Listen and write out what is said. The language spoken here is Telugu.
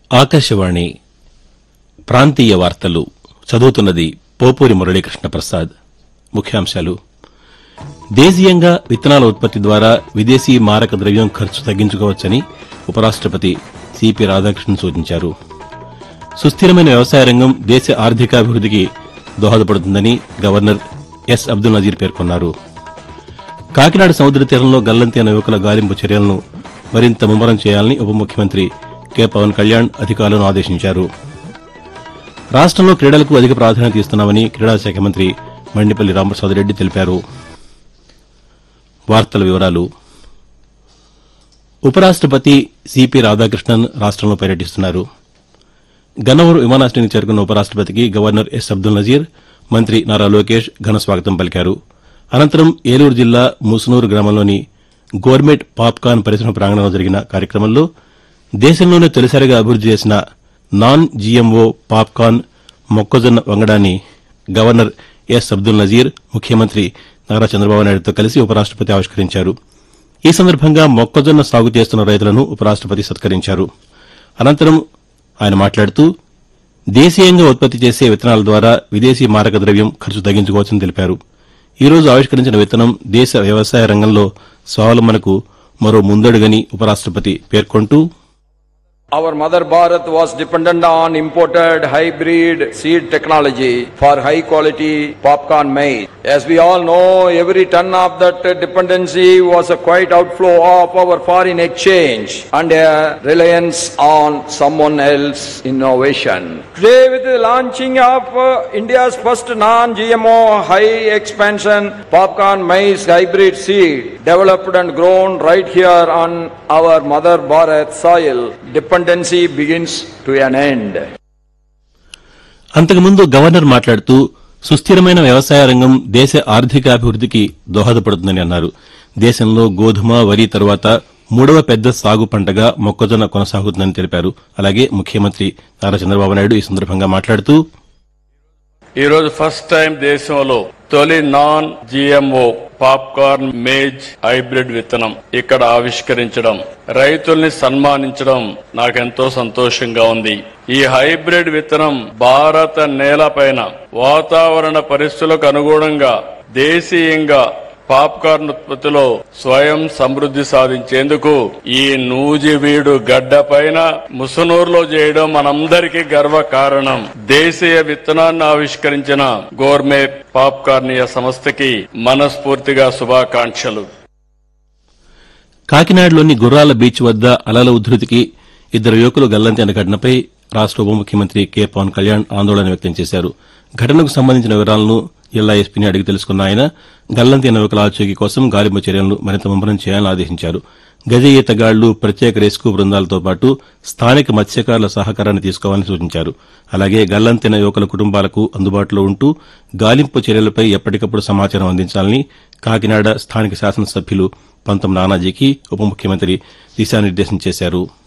ఆకాశవాణి ప్రాంతీయ వార్తలు చదువుతున్నది పోపూరి మురళీకృష్ణ ప్రసాద్ ముఖ్యాంశాలు దేశీయంగా విత్తనాల ఉత్పత్తి ద్వారా విదేశీ మారక ద్రవ్యం ఖర్చు తగ్గించుకోవచ్చని ఉపరాష్టపతి సిపి రాధాకృష్ణన్ సూచించారు సుస్థిరమైన వ్యవసాయ రంగం దేశ ఆర్థికాభివృద్దికి దోహదపడుతుందని గవర్నర్ ఎస్ అబ్దుల్ నజీర్ పేర్కొన్నారు కాకినాడ సముద్ర తీరంలో గల్లంతి అనే యువకుల గాలింపు చర్యలను మరింత ముమ్మరం చేయాలని ఉప ముఖ్యమంత్రి కె పవన్ కళ్యాణ్ అధికారులను ఆదేశించారు రాష్టంలో క్రీడలకు అధిక ప్రాధాన్యత ఇస్తున్నామని క్రీడా శాఖ మంత్రి మండిపల్లి రామప్రసాద్ రెడ్డి తెలిపారు వార్తల వివరాలు ఉపరాష్టపతి సిపి రాధాకృష్ణన్ రాష్టంలో పర్యటిస్తున్నారు గన్నవరం విమానాశ్రయానికి చేరుకున్న ఉపరాష్టపతికి గవర్నర్ ఎస్ అబ్దుల్ నజీర్ మంత్రి నారా లోకేష్ ఘన స్వాగతం పలికారు అనంతరం ఏలూరు జిల్లా ముసునూరు గ్రామంలోని గవర్నమెంట్ పాప్కార్న్ పరిశ్రమ ప్రాంగణంలో జరిగిన కార్యక్రమంలో దేశంలోనే తొలిసారిగా అభివృద్ది చేసిన నాన్ జీఎంఓ పాప్కార్న్ మొక్కజొన్న వంగడాన్ని గవర్నర్ ఎస్ అబ్దుల్ నజీర్ ముఖ్యమంత్రి నారా చంద్రబాబు నాయుడుతో కలిసి ఉపరాష్టపతి ఆవిష్కరించారు ఈ సందర్భంగా మొక్కజొన్న సాగు చేస్తున్న రైతులను ఉపరాష్టపతి సత్కరించారు అనంతరం ఆయన మాట్లాడుతూ దేశీయంగా ఉత్పత్తి చేసే విత్తనాల ద్వారా విదేశీ మారక ద్రవ్యం ఖర్చు తగ్గించుకోవచ్చని తెలిపారు ఈ రోజు ఆవిష్కరించిన విత్తనం దేశ వ్యవసాయ రంగంలో స్వావలంబనకు మరో ముందడుగని ఉపరాష్టపతి పేర్కొంటూ Our mother Bharat was dependent on imported hybrid seed technology for high quality popcorn maize. As we all know, every ton of that dependency was a quite outflow of our foreign exchange and a reliance on someone else innovation. Today with the launching of uh, India's first non-GMO high expansion popcorn maize hybrid seed developed and grown right here on our mother Bharat soil, dependency begins to an end. అంతకుముందు గవర్నర్ మాట్లాడుతూ సుస్థిరమైన వ్యవసాయ రంగం దేశ ఆర్థికాభివృద్దికి దోహదపడుతుందని అన్నారు దేశంలో గోధుమ వరి తరువాత మూడవ పెద్ద సాగు పంటగా మొక్కజొన్న కొనసాగుతుందని తెలిపారు అలాగే ముఖ్యమంత్రి నారా చంద్రబాబు నాయుడు ఈ సందర్భంగా మాట్లాడుతూ ఈ రోజు ఫస్ట్ టైం దేశంలో తొలి non GMO popcorn maize hybrid విత్తనం ఇక్కడ ఆవిష్కరించడం రైతుల్ని సన్మానించడం నాకెంతో సంతోషంగా ఉంది ఈ హైబ్రిడ్ విత్తనం భారత నేలపైన వాతావరణ పరిస్థితులకు అనుగుణంగా దేశీయంగా పాప్కార్న్ ఉత్పత్తిలో స్వయం సమృద్ధి సాధించేందుకు ఈ నూజివీడు గడ్డ పైన ముసునూరులో చేయడం మనందరికీ గర్వ కారణం దేశీయ విత్తనాన్ని ఆవిష్కరించిన గోర్మే పాప్కార్నియ సంస్థకి మనస్ఫూర్తిగా శుభాకాంక్షలు కాకినాడలోని గుర్రాల బీచ్ వద్ద అలల ఉధృతికి ఇద్దరు యువకులు గల్లంతి అనే ఘటనపై రాష్ట ఉప ముఖ్యమంత్రి కె పవన్ కళ్యాణ్ ఆందోళన వ్యక్తం చేశారు ఘటనకు సంబంధించిన వివరాలను జిల్లా ఎస్పీని అడిగి తెలుసుకున్న ఆయన గల్లంతి అనే యువకుల ఆచూకీ కోసం గాలింపు చర్యలను మరింత ముమ్మరం చేయాలని ఆదేశించారు గజ ఈతగాళ్లు ప్రత్యేక రెస్క్యూ బృందాలతో పాటు స్థానిక మత్స్యకారుల సహకారాన్ని తీసుకోవాలని సూచించారు అలాగే గల్లంతిన యువకుల కుటుంబాలకు అందుబాటులో ఉంటూ గాలింపు చర్యలపై ఎప్పటికప్పుడు సమాచారం అందించాలని కాకినాడ స్థానిక శాసనసభ్యులు పంతం నానాజీకి ఉప ముఖ్యమంత్రి దిశానిర్దేశం చేశారు